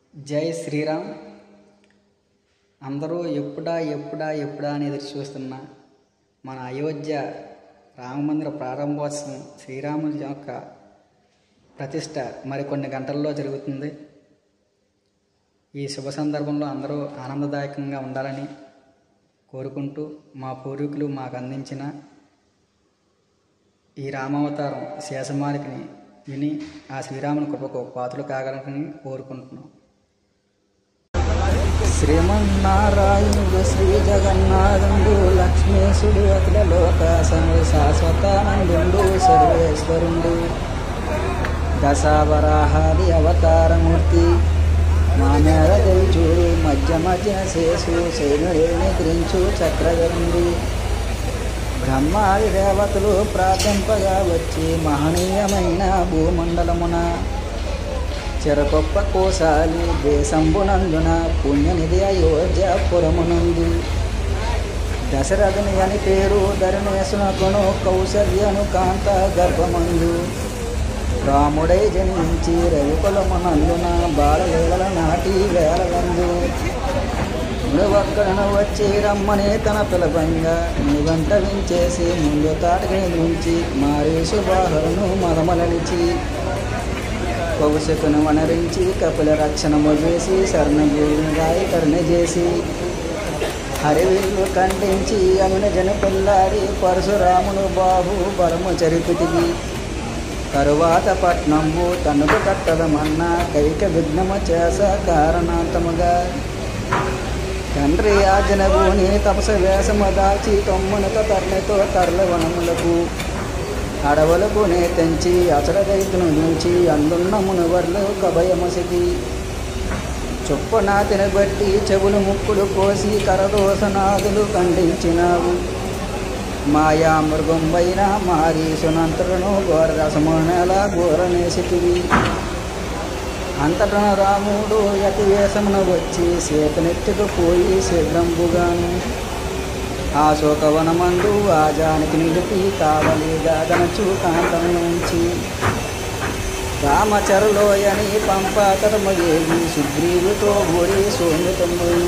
జై శ్రీరామ్ అందరూ ఎప్పుడా ఎప్పుడా ఎప్పుడా అని ఎదురు చూస్తున్న మన అయోధ్య రామమందిర ప్రారంభోత్సవం శ్రీరాముని యొక్క ప్రతిష్ట మరికొన్ని గంటల్లో జరుగుతుంది ఈ శుభ సందర్భంలో అందరూ ఆనందదాయకంగా ఉండాలని కోరుకుంటూ మా పూర్వీకులు మాకు అందించిన ఈ రామావతారం శేషమాలికని విని ఆ శ్రీరాముని కృపకు పాత్రలు కాగలని కోరుకుంటున్నాం శ్రీమన్నారాయణుడు శ్రీ జగన్నాథుడు లక్ష్మీశుడు అఖిల లోకాసనుడు శాశ్వతానందుడు సర్వేశ్వరుడు దశావరాహాది అవతారమూర్తి మా మేర చూడు మధ్య మధ్య శేషు శైనుడే నిద్రించు చక్రధరుండి బ్రహ్మాది దేవతలు ప్రార్థింపగా వచ్చి మహనీయమైన భూమండలమున చెరకొప్ప కోసాలి దేశంబునందున పుణ్యనిధి అయోధ్య పురమునందు దశరథుని అని పేరు ధరణేశునకును కౌసల్యను కాంత గర్భమందు రాముడై జన్మించి రవికులమునందున బాలలీలల నాటి వేలలందు మృవక్కడను వచ్చి రమ్మని తన పిలవంగా నివంట వించేసి ముందు తాటకి నుంచి మారేసు బాహులను మదమలనిచి కౌశకును వనరించి కపిల రక్షణము చేసి శరణభూమిని రాయి కరుణ చేసి హరివిల్లు ఖండించి అమిన జన పిల్లాడి పరశురామును బాహు బలము చరిపితివి తరువాత పట్నంబు తనుకు కట్టదమన్న కైక విఘ్నము చేస కారణాంతముగా తండ్రి ఆజనభూని తపస వేషము దాచి తొమ్మునతో తరలితో తరల వనములకు అడవులకు నేతెంచి అచడ రైతును నుంచి అందున్న మునువర్లు కభయమసిగి చొప్పున బట్టి చెవులు ముక్కులు కోసి కరదోసనాదులు ఖండించినావు మాయా మృగంబైన మారీసునంతరును ఘోరరసమునెల ఘోరనేసిటివి అంతటన రాముడు యతివేశమున వచ్చి సీతనెత్తుకు పోయి శీఘ్రంబుగాను ఆ శోకవనమందు ఆ జానికి నిలిపి కావలిగా గనచు కాంతము నుంచి రామచరులోయని పంపాతరము ఏగి సుగ్రీవుతో కూడి సోమితమ్మును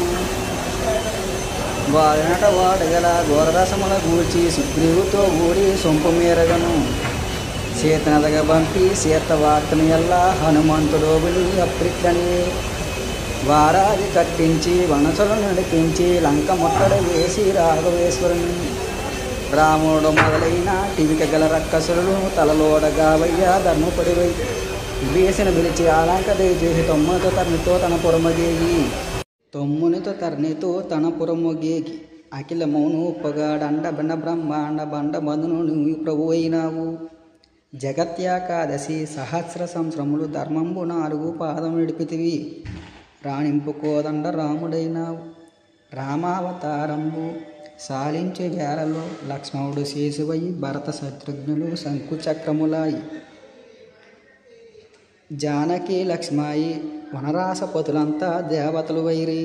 వారినట వాడగల ఘోరరసముల గూర్చి సుగ్రీవుతో కూడి సొంపు మేరగను సీతనదగ పంపి సీత వార్తను ఎల్లా హనుమంతుడు విని అప్రిట్లని వారాది కట్టించి వనసులు నడిపించి లంక ముట్టడి వేసి రాఘవేశ్వరుని రాముడు మొదలైన టివిక గల రక్కసులను తలలోడగా వయ్యా ధర్మపడివై వేసిన పిలిచి ఆలంక దయచేసి తొమ్మిదితో తరణితో తన పురమగేగి తొమ్మునితో తరణితో తన పురమొగేగి అఖిల మౌను పొగాడండ బండ బ్రహ్మాండ బండ బంధును నువ్వు ప్రభు అయినావు జగత్యాకాదశి సహస్ర సంవత్సరములు ధర్మంబు నాలుగు పాదం నడిపితివి రాణింపు కోదండ రాముడైనావు రామావతారంబు సాలించే వేళలో లక్ష్మణుడు శేషువై భరత శత్రుఘ్నులు శంకుచక్రములాయి జానకి లక్ష్మాయి వనరాసపతులంతా దేవతలు వైరి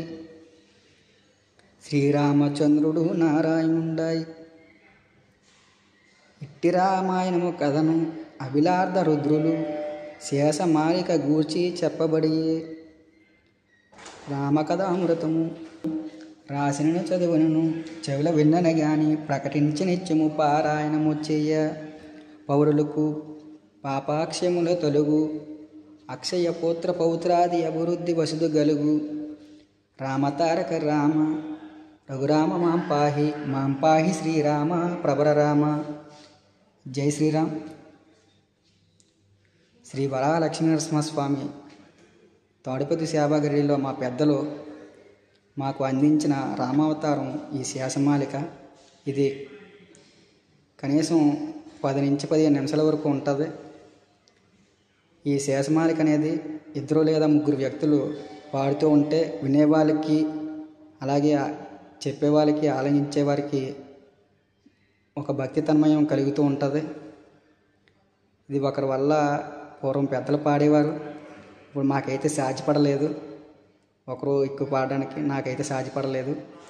శ్రీరామచంద్రుడు నారాయణుండాయి ఇట్టి రామాయణము కథను అభిలార్ధ రుద్రులు శేషమాలిక గూర్చి చెప్పబడి రామకథామృతము రాసినను చదువునను చెవుల విన్నను గాని ప్రకటించి నిత్యము పారాయణము చెయ్య పౌరులకు పాపాక్షముల తొలుగు అక్షయ పుత్ర పౌత్రాది అభివృద్ధి వసుదు గలుగు రామతారక రామ రఘురామ మాం పాహి మాం పాహి శ్రీరామ ప్రభర రామ జై శ్రీరామ్ శ్రీ వరాలక్ష్మీ నరసింహస్వామి తాడిపతి సేవాగిరిలో మా పెద్దలు మాకు అందించిన రామావతారం ఈ శేషమాలిక ఇది కనీసం పది నుంచి పదిహేను నిమిషాల వరకు ఉంటుంది ఈ శేషమాలిక అనేది ఇద్దరు లేదా ముగ్గురు వ్యక్తులు పాడుతూ ఉంటే వినేవాళ్ళకి అలాగే చెప్పే వాళ్ళకి ఆలయించే వారికి ఒక భక్తి తన్మయం కలుగుతూ ఉంటుంది ఇది ఒకరి వల్ల పూర్వం పెద్దలు పాడేవారు ఇప్పుడు మాకైతే సాధ్యపడలేదు ఒకరు ఎక్కువ పాడడానికి నాకైతే సాధ్యపడలేదు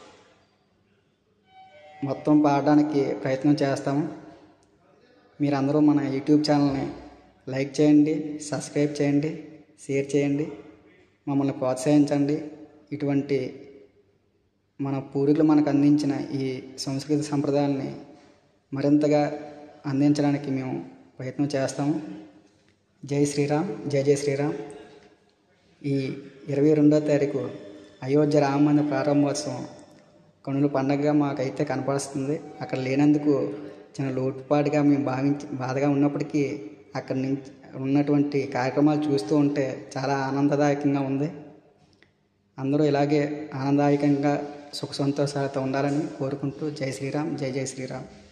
మొత్తం పాడడానికి ప్రయత్నం చేస్తాము మీరందరూ మన యూట్యూబ్ ఛానల్ని లైక్ చేయండి సబ్స్క్రైబ్ చేయండి షేర్ చేయండి మమ్మల్ని ప్రోత్సహించండి ఇటువంటి మన పూర్వీకులు మనకు అందించిన ఈ సంస్కృతి సంప్రదాయాల్ని మరింతగా అందించడానికి మేము ప్రయత్నం చేస్తాము జై శ్రీరామ్ జై జై శ్రీరామ్ ఈ ఇరవై రెండో తారీఖు అయోధ్య రామ మందిర ప్రారంభోత్సవం కనుల పండగగా మాకైతే కనపడుస్తుంది అక్కడ లేనందుకు చిన్న లోటుపాటుగా మేము భావించి బాధగా ఉన్నప్పటికీ అక్కడి నుంచి ఉన్నటువంటి కార్యక్రమాలు చూస్తూ ఉంటే చాలా ఆనందదాయకంగా ఉంది అందరూ ఇలాగే ఆనందదాయకంగా సుఖ సంతోషాలతో ఉండాలని కోరుకుంటూ జై శ్రీరామ్ జై జై శ్రీరామ్